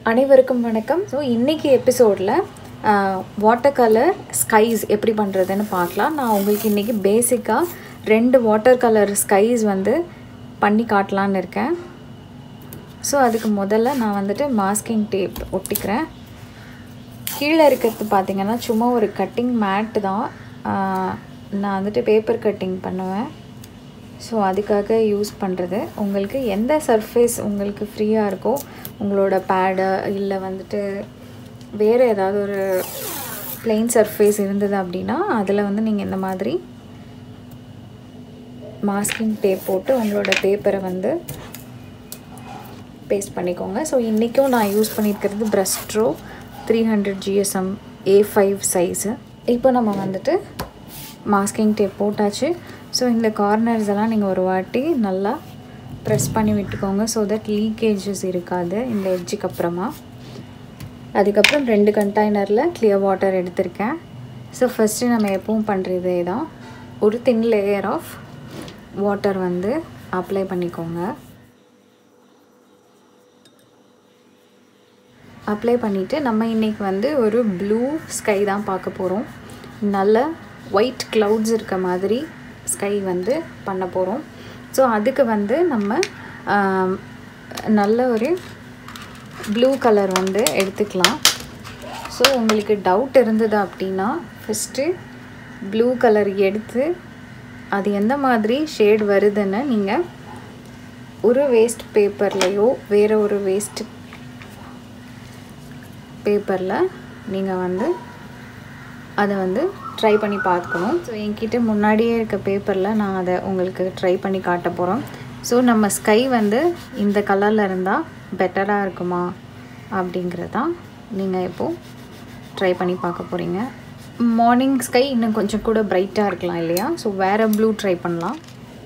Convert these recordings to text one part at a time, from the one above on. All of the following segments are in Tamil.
அனைவருக்கும் வணக்கம் ஸோ இன்றைக்கி எபிசோடில் வாட்டர் கலர் ஸ்கைஸ் எப்படி பண்ணுறதுன்னு பார்க்கலாம் நான் உங்களுக்கு இன்றைக்கி பேசிக்காக ரெண்டு வாட்டர் கலர் ஸ்கைஸ் வந்து பண்ணி காட்டலான்னு இருக்கேன் ஸோ அதுக்கு முதல்ல நான் வந்துட்டு மாஸ்கிங் டேப் ஒட்டிக்கிறேன் கீழே இருக்கிறது பார்த்தீங்கன்னா சும்மா ஒரு கட்டிங் மேட்டு தான் ஆஹ் நான் வந்துட்டு பேப்பர் கட்டிங் பண்ணுவேன் ஸோ அதுக்காக யூஸ் பண்ணுறது உங்களுக்கு எந்த சர்ஃபேஸ் உங்களுக்கு ஃப்ரீயாக இருக்கோ உங்களோட பேடு இல்லை வந்துட்டு வேறு ஏதாவது ஒரு பிளெயின் சர்ஃபேஸ் இருந்தது அப்படின்னா அதில் வந்து நீங்கள் இந்த மாதிரி மாஸ்கிங் டேப் போட்டு உங்களோட பேப்பரை வந்து பேஸ்ட் பண்ணிக்கோங்க ஸோ இன்றைக்கும் நான் யூஸ் பண்ணியிருக்கிறது Brustro three hundred GSM A five size இப்போ நம்ம வந்துட்டு மாஸ்கிங் டேப் போட்டாச்சு ஸோ இந்த கார்னர்ஸ் எல்லாம் நீங்கள் ஒரு வாட்டி நல்லா ப்ரெஸ் பண்ணி விட்டுக்கோங்க ஸோ தட் லீக்கேஜஸ் இருக்காது இந்த எட்ஜுக்கு அப்புறமா அதுக்கப்புறம் ரெண்டு கண்டெய்னரில் கிளியர் வாட்டர் எடுத்திருக்கேன் ஸோ ஃபஸ்ட்டு நம்ம எப்பவும் பண்ணுறதே தான் ஒரு தின் லேயர் ஆஃப் வாட்டர் வந்து அப்ளை பண்ணிக்கோங்க அப்ளை பண்ணிவிட்டு நம்ம இன்றைக்கி வந்து ஒரு ப்ளூ ஸ்கை தான் பார்க்க போகிறோம் நல்ல ஒயிட் க்ளவுட்ஸ் இருக்க மாதிரி ஸ்கை வந்து பண்ண போகிறோம் ஸோ அதுக்கு வந்து நம்ம ஆம், நல்ல ஒரு ப்ளூ கலர் வந்து எடுத்துக்கலாம் ஸோ உங்களுக்கு டவுட் இருந்தது அப்படின்னா ஃபஸ்ட்டு ப்ளூ கலர் எடுத்து அது எந்த மாதிரி ஷேட் வருதுன்னு நீங்கள் ஒரு வேஸ்ட் பேப்பர்லேயோ வேறு ஒரு வேஸ்ட் பேப்பரில் நீங்கள் வந்து அதை வந்து ட்ரை பண்ணி பார்த்துக்கணும் ஸோ என்கிட்ட முன்னாடியே இருக்க பேப்பரில் நான் அதை உங்களுக்கு ட்ரை பண்ணி காட்ட போகிறோம் ஸோ நம்ம ஸ்கை வந்து இந்த கலரில் இருந்தால் பெட்டராக இருக்குமா அப்படிங்கிறதான் நீங்கள் இப்போது ட்ரை பண்ணி பார்க்க போகிறீங்க மார்னிங் ஸ்கை இன்னும் கொஞ்சம் கூட பிரைட்டாக இருக்கலாம் இல்லையா ஸோ வேறு ப்ளூ ட்ரை பண்ணலாம்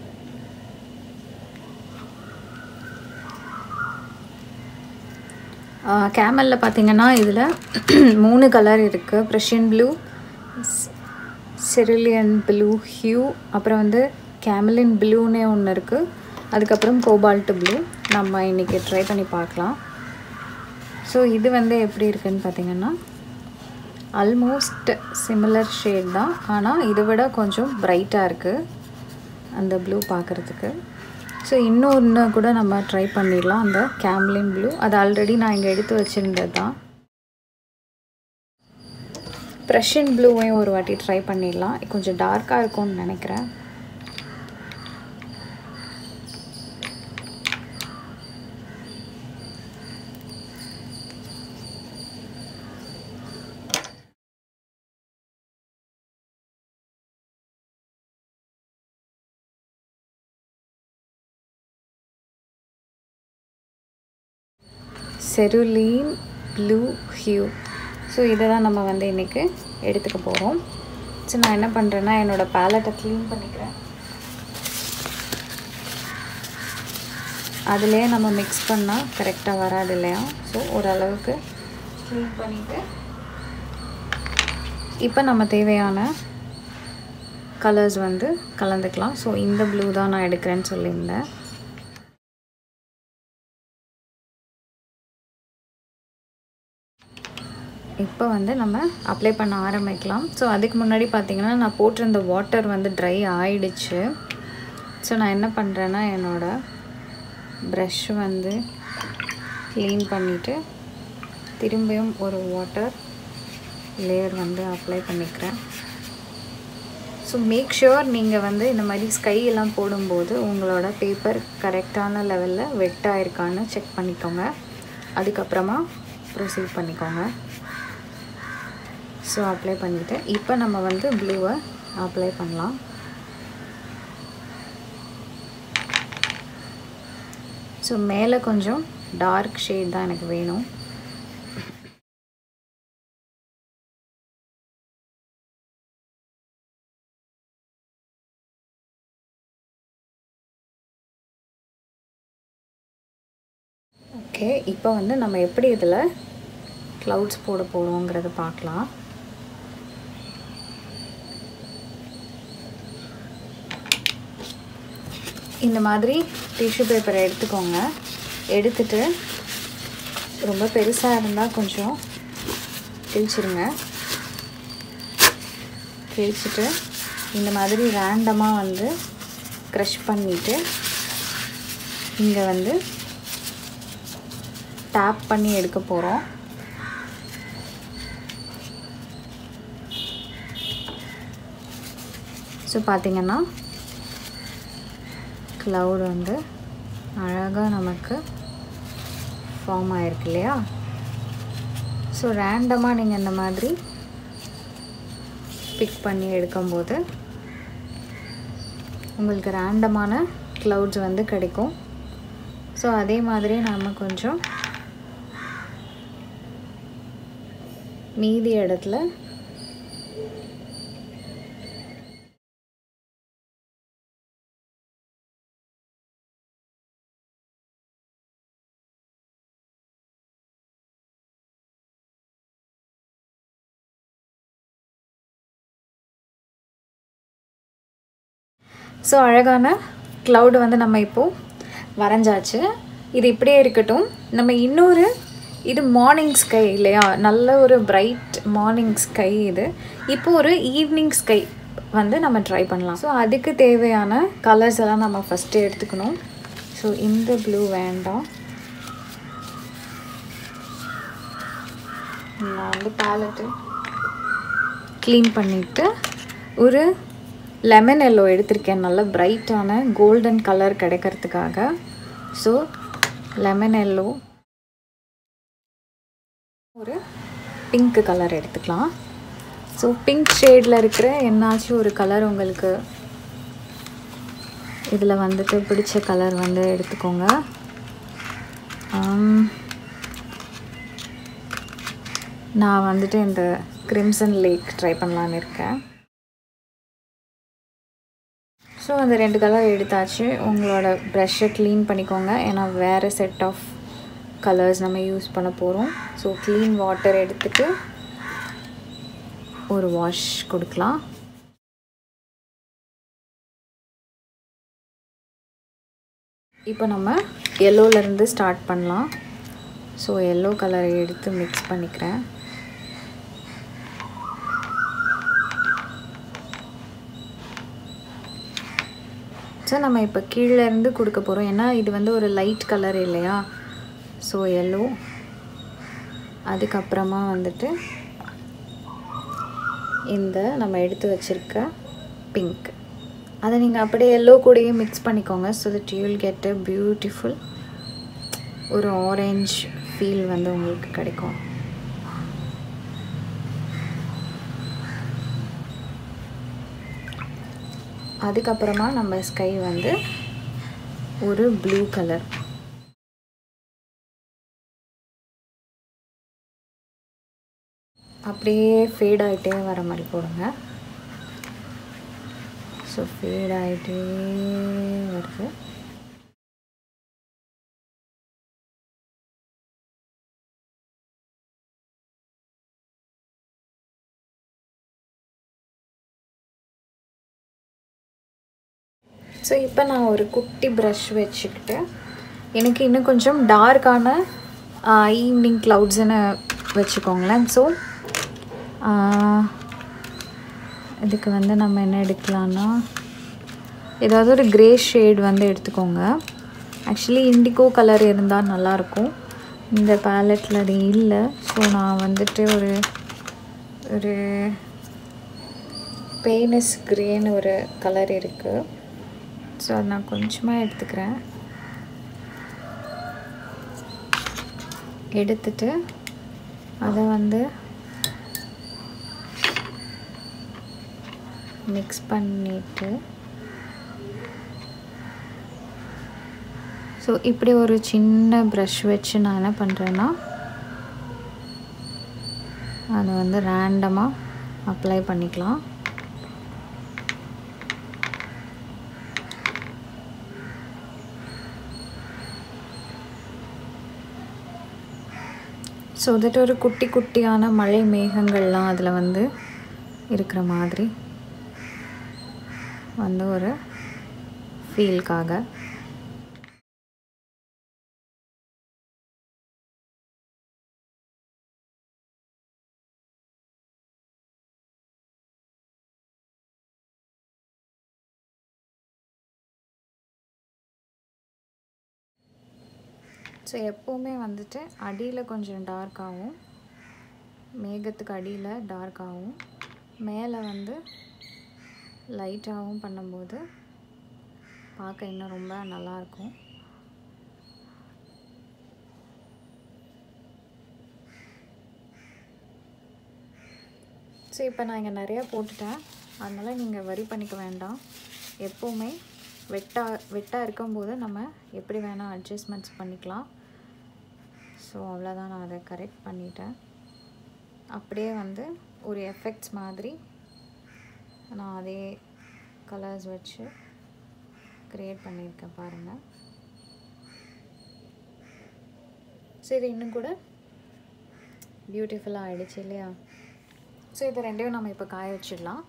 கேமலில் பார்த்தீங்கன்னா இதில் மூணு கலர் இருக்குது Prussian blue cerulean blue hue அப்புறம் வந்து கேமலின் ப்ளூனே ஒன்று இருக்குது அதுக்கப்புறம் கோபால்ட் ப்ளூ நம்ம இன்றைக்கி ட்ரை பண்ணி பார்க்கலாம் ஸோ இது வந்து எப்படி இருக்குன்னு பார்த்தீங்கன்னா ஆல்மோஸ்ட் சிமிலர் ஷேட் தான் ஆனால் இதை விட கொஞ்சம் பிரைட்டாக இருக்குது அந்த ப்ளூ பார்க்குறதுக்கு ஸோ இன்னொன்று கூட நம்ம ட்ரை பண்ணிடலாம் அந்த கேம்லின் ப்ளூ அது ஆல்ரெடி நான் இங்கே எடுத்து வச்சுருந்தது தான் ப்ரஷியன் ப்ளூவையும் ஒரு வாட்டி ட்ரை பண்ணிடலாம் கொஞ்சம் டார்க்காக இருக்கும்னு நினைக்கிறேன் செருலீன் ப்ளூ ஹியூ ஸோ இதை தான் நம்ம வந்து இன்றைக்கி எடுத்துக்க போகிறோம் ஸோ நான் என்ன பண்ணுறேன்னா என்னோடய பேலட்டை க்ளீன் பண்ணிக்கிறேன் அதிலே நம்ம மிக்ஸ் பண்ணால் கரெக்டாக வராது இல்லையா ஸோ ஓரளவுக்கு க்ளீன் பண்ணிவிட்டு இப்போ நம்ம தேவையான கலர்ஸ் வந்து கலந்துக்கலாம் ஸோ இந்த ப்ளூ தான் நான் எடுக்கிறேன்னு சொல்லியிருந்தேன் இப்போ வந்து நம்ம அப்ளை பண்ண ஆரம்பிக்கலாம் ஸோ அதுக்கு முன்னாடி பார்த்தீங்கன்னா நான் போட்டிருந்த வாட்டர் வந்து ட்ரை ஆயிடுச்சு ஸோ நான் என்ன பண்ணுறேன்னா என்னோடய ப்ரஷ் வந்து க்ளீன் பண்ணிவிட்டு திரும்பியும் ஒரு வாட்டர் லேயர் வந்து அப்ளை பண்ணிக்கிறேன் ஸோ மேக் ஷுர் நீங்கள் வந்து இந்த மாதிரி ஸ்கை எல்லாம் போடும்போது உங்களோட பேப்பர் கரெக்டான லெவலில் வெட்டாக இருக்கான்னு செக் பண்ணிக்கோங்க அதுக்கப்புறமா ப்ரொசீட் பண்ணிக்கோங்க ஸோ அப்ளை பண்ணிவிட்டு இப்போ நம்ம வந்து ப்ளூவை அப்ளை பண்ணலாம் ஸோ மேலே கொஞ்சம் டார்க் ஷேட் தான் எனக்கு வேணும் ஓகே இப்போ வந்து நம்ம எப்படி இதில் க்ளவுட்ஸ் போட போகிறோங்கிறத பார்க்கலாம் இந்த மாதிரி டிஷ்யூ பேப்பரை எடுத்துக்கோங்க எடுத்துட்டு ரொம்ப பெருசாக இருந்தால் கொஞ்சம் கிழிச்சிருங்க கிழிச்சிட்டு இந்த மாதிரி ரேண்டமாக வந்து க்ரஷ் பண்ணிவிட்டு இங்கே வந்து டேப் பண்ணி எடுக்க போகிறோம் ஸோ பார்த்திங்கன்னா க்ளவுட் வந்து அழகாக நமக்கு ஃபார்ம் ஆகிருக்கு இல்லையா ஸோ ரேண்டமாக நீங்கள் இந்த மாதிரி பிக் பண்ணி எடுக்கும்போது உங்களுக்கு ரேண்டமான க்ளவுட்ஸ் வந்து கிடைக்கும் ஸோ அதே மாதிரி நாம் கொஞ்சம் மீதி இடத்துல ஸோ அழகான க்ளவுடு வந்து நம்ம இப்போது வரைஞ்சாச்சு இது இப்படியே இருக்கட்டும் நம்ம இன்னொரு இது மார்னிங் ஸ்கை இல்லையா நல்ல ஒரு பிரைட் மார்னிங் ஸ்கை இது இப்போ ஒரு ஈவினிங் ஸ்கை வந்து நம்ம ட்ரை பண்ணலாம் ஸோ அதுக்கு தேவையான கலர்ஸ் எல்லாம் நம்ம ஃபஸ்ட்டு எடுத்துக்கணும் ஸோ இந்த ப்ளூ வேண்டாம் நான் வந்து பேலட்டு க்ளீன் பண்ணிவிட்டு ஒரு லெமன் எல்லோ எடுத்திருக்கேன் நல்ல பிரைட்டான கோல்டன் கலர் கிடைக்கிறதுக்காக ஸோ லெமன் எல்லோ ஒரு பிங்க் கலர் எடுத்துக்கலாம் ஸோ பிங்க் ஷேடில் இருக்கிற என்னாச்சும் ஒரு கலர் உங்களுக்கு இதில் வந்துட்டு பிடிச்ச கலர் வந்து எடுத்துக்கோங்க நான் வந்துட்டு இந்த கிரிம்சன் லேக் ட்ரை பண்ணலான்னு இருக்கேன் ஸோ அந்த ரெண்டு கலர் எடுத்தாச்சு உங்களோட ப்ரஷ்ஷை க்ளீன் பண்ணிக்கோங்க ஏன்னா வேறு செட் ஆஃப் கலர்ஸ் நம்ம யூஸ் பண்ண போகிறோம் ஸோ க்ளீன் வாட்டர் எடுத்துட்டு ஒரு வாஷ் கொடுக்கலாம் இப்போ நம்ம எல்லோலேருந்து ஸ்டார்ட் பண்ணலாம் ஸோ எல்லோ கலரை எடுத்து மிக்ஸ் பண்ணிக்கிறேன் ஸோ நம்ம இப்போ கீழேருந்து கொடுக்க போகிறோம் ஏன்னா இது வந்து ஒரு லைட் கலர் இல்லையா ஸோ எல்லோ அதுக்கப்புறமா வந்துட்டு இந்த நம்ம எடுத்து வச்சுருக்க பிங்க் அதை நீங்கள் அப்படியே எல்லோ கூடயே மிக்ஸ் பண்ணிக்கோங்க so that you will get a beautiful ஒரு ஆரஞ்ச் ஃபீல் வந்து உங்களுக்கு கிடைக்கும் அதுக்கப்புறமா நம்ம ஸ்கை வந்து ஒரு ப்ளூ கலர் அப்படியே ஃபேட் ஆகிட்டே வர மாதிரி போடுங்க ஸோ ஃபேட் ஆகிட்டே வருது ஸோ இப்போ நான் ஒரு குட்டி ப்ரஷ் வச்சுக்கிட்டு எனக்கு இன்னும் கொஞ்சம் டார்க்கான ஈவினிங் க்ளவுட்ஸ்னு வச்சுக்கோங்களேன் ஸோ இதுக்கு வந்து நம்ம என்ன எடுக்கலான்னா ஏதாவது ஒரு க்ரே ஷேட் வந்து எடுத்துக்கோங்க ஆக்சுவலி இண்டிகோ கலர் இருந்தால் நல்லாயிருக்கும் இந்த பேலட்டில் அது இல்லை ஸோ நான் வந்துட்டு ஒரு ஒரு பெயினஸ் க்ரேன்னு ஒரு கலர் இருக்குது ஸோ அது நான் கொஞ்சமாக எடுத்துக்கிறேன் எடுத்துட்டு அதை வந்து மிக்ஸ் பண்ணிவிட்டு ஸோ இப்படி ஒரு சின்ன ப்ரஷ் வச்சு நான் என்ன பண்ணுறேன்னா அதை வந்து ரேண்டமாக அப்ளை பண்ணிக்கலாம் ஸோ தட் ஒரு குட்டி குட்டியான மழை மேகங்கள்லாம் அதில் வந்து இருக்கிற மாதிரி வந்து ஒரு ஃபீல்காக ஸோ எப்போவுமே வந்துட்டு அடியில் கொஞ்சம் டார்க்காகவும் மேகத்துக்கு அடியில் டார்க்காகவும் மேலே வந்து லைட்டாகவும் பண்ணும்போது பார்க்க இன்னும் ரொம்ப நல்லாயிருக்கும் ஸோ இப்போ நான் இங்கே நிறையா போட்டுட்டேன் அதனால் நீங்கள் வரி பண்ணிக்க வேண்டாம் எப்போவுமே வெட்டாக வெட்டாக இருக்கும்போது நம்ம எப்படி வேணால் அட்ஜஸ்ட்மெண்ட்ஸ் பண்ணிக்கலாம் ஸோ அவ்வளோதான் நான் அதை கரெக்ட் பண்ணிட்டேன் அப்படியே வந்து ஒரு எஃபெக்ட்ஸ் மாதிரி நான் அதே கலர்ஸ் வச்சு க்ரியேட் பண்ணியிருக்கேன் பாருங்கள் ஸோ இது இன்னும் கூட பியூட்டிஃபுல்லாக ஆகிடுச்சு இல்லையா ஸோ இது ரெண்டையும் நம்ம இப்போ காய வச்சிடலாம்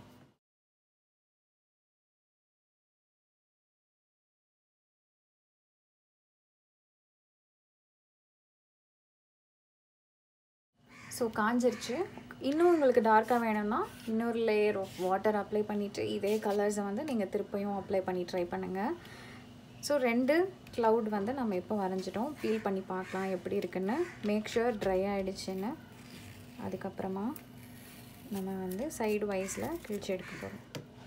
ஸோ காஞ்சிருச்சு இன்னும் உங்களுக்கு டார்க்காக வேணும்னா இன்னொரு லேயர் ஆஃப் வாட்டர் அப்ளை பண்ணிவிட்டு இதே கலர்ஸை வந்து நீங்கள் திருப்பியும் அப்ளை பண்ணி ட்ரை பண்ணுங்கள் ஸோ ரெண்டு க்ளவுட் வந்து நம்ம இப்போ வரைஞ்சிட்டோம் ஃபீல் பண்ணி பார்க்கலாம் எப்படி இருக்குன்னு மேக் ஷுர் ட்ரை ஆகிடுச்சுன்னு அதுக்கப்புறமா நம்ம வந்து சைடு வைஸில் கிழிச்சு எடுக்க போகிறோம்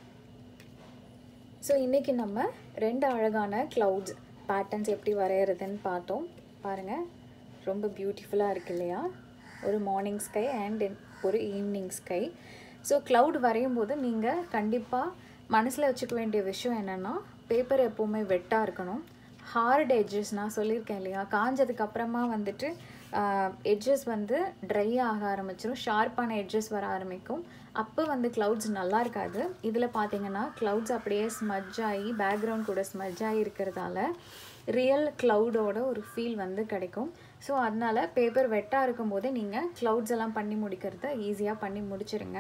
ஸோ இன்றைக்கி நம்ம ரெண்டு அழகான க்ளவுட்ஸ் பேட்டர்ன்ஸ் எப்படி வரைகிறதுன்னு பார்த்தோம் பாருங்கள் ரொம்ப பியூட்டிஃபுல்லாக இருக்கு இல்லையா ஒரு மார்னிங் ஸ்கை அண்ட் ஒரு ஈவினிங் ஸ்கை ஸோ க்ளவுட் வரையும் போது நீங்கள் கண்டிப்பாக மனசில் வச்சுக்க வேண்டிய விஷயம் என்னென்னா பேப்பர் எப்போவுமே வெட்டாக இருக்கணும் ஹார்ட் எட்ஜஸ் நான் சொல்லியிருக்கேன் இல்லையா காஞ்சதுக்கு அப்புறமா வந்துட்டு எட்ஜஸ் வந்து ட்ரை ஆக ஆரம்பிச்சிடும் ஷார்ப்பான எட்ஜஸ் வர ஆரம்பிக்கும் அப்போ வந்து க்ளவுட்ஸ் நல்லா இருக்காது இதில் பார்த்தீங்கன்னா க்ளவுட்ஸ் அப்படியே ஸ்மஜ் ஆகி பேக்ரவுண்ட் கூட ஸ்மஜ் ஆகி இருக்கிறதால ரியல் க்ளவுடோட ஒரு ஃபீல் வந்து கிடைக்கும் ஸோ அதனால் பேப்பர் வெட்டாக இருக்கும்போதே நீங்கள் க்ளவுட்ஸ் எல்லாம் பண்ணி முடிக்கிறத ஈஸியாக பண்ணி முடிச்சிருங்க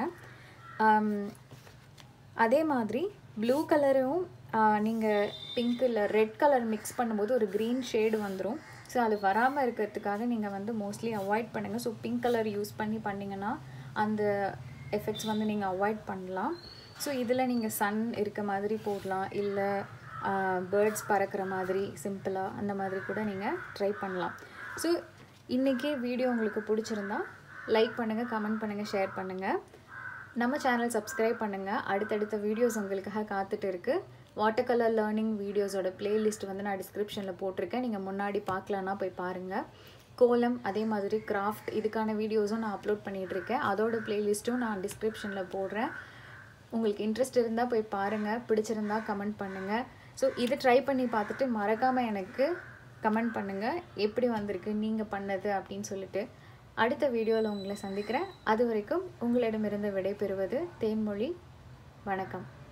அதே மாதிரி ப்ளூ கலரும் நீங்கள் பிங்க் இல்லை ரெட் கலர் மிக்ஸ் பண்ணும்போது ஒரு க்ரீன் ஷேடு வந்துடும் ஸோ அது வராமல் இருக்கிறதுக்காக நீங்கள் வந்து மோஸ்ட்லி அவாய்ட் பண்ணுங்கள் ஸோ பிங்க் கலர் யூஸ் பண்ணி பண்ணிங்கன்னா அந்த எஃபெக்ட்ஸ் வந்து நீங்கள் அவாய்ட் பண்ணலாம் ஸோ இதில் நீங்கள் சன் இருக்க மாதிரி போடலாம் இல்லை பேர்ட்ஸ் பறக்கிற மாதிரி சிம்பிளாக அந்த மாதிரி கூட நீங்கள் ட்ரை பண்ணலாம் ஸோ இன்றைக்கி வீடியோ உங்களுக்கு பிடிச்சிருந்தா லைக் பண்ணுங்கள் கமெண்ட் பண்ணுங்கள் ஷேர் பண்ணுங்கள் நம்ம சேனல் சப்ஸ்கிரைப் பண்ணுங்கள் அடுத்தடுத்த வீடியோஸ் உங்களுக்காக காத்துட்டு இருக்குது வாட்டர் கலர் லேர்னிங் வீடியோஸோட பிளேலிஸ்ட் வந்து நான் டிஸ்கிரிப்ஷனில் போட்டிருக்கேன் நீங்கள் முன்னாடி பார்க்கலன்னா போய் பாருங்கள் கோலம் அதே மாதிரி கிராஃப்ட் இதுக்கான வீடியோஸும் நான் அப்லோட் பண்ணிகிட்ருக்கேன் அதோட பிளேலிஸ்ட்டும் நான் டிஸ்கிரிப்ஷனில் போடுறேன் உங்களுக்கு இன்ட்ரெஸ்ட் இருந்தால் போய் பாருங்கள் பிடிச்சிருந்தா கமெண்ட் பண்ணுங்கள் ஸோ இதை ட்ரை பண்ணி பார்த்துட்டு மறக்காமல் எனக்கு கமெண்ட் பண்ணுங்கள் எப்படி வந்திருக்கு நீங்கள் பண்ணது அப்படின்னு சொல்லிட்டு அடுத்த வீடியோவில் உங்களை சந்திக்கிறேன் அது வரைக்கும் உங்களிடமிருந்து விடைபெறுவது தேன்மொழி வணக்கம்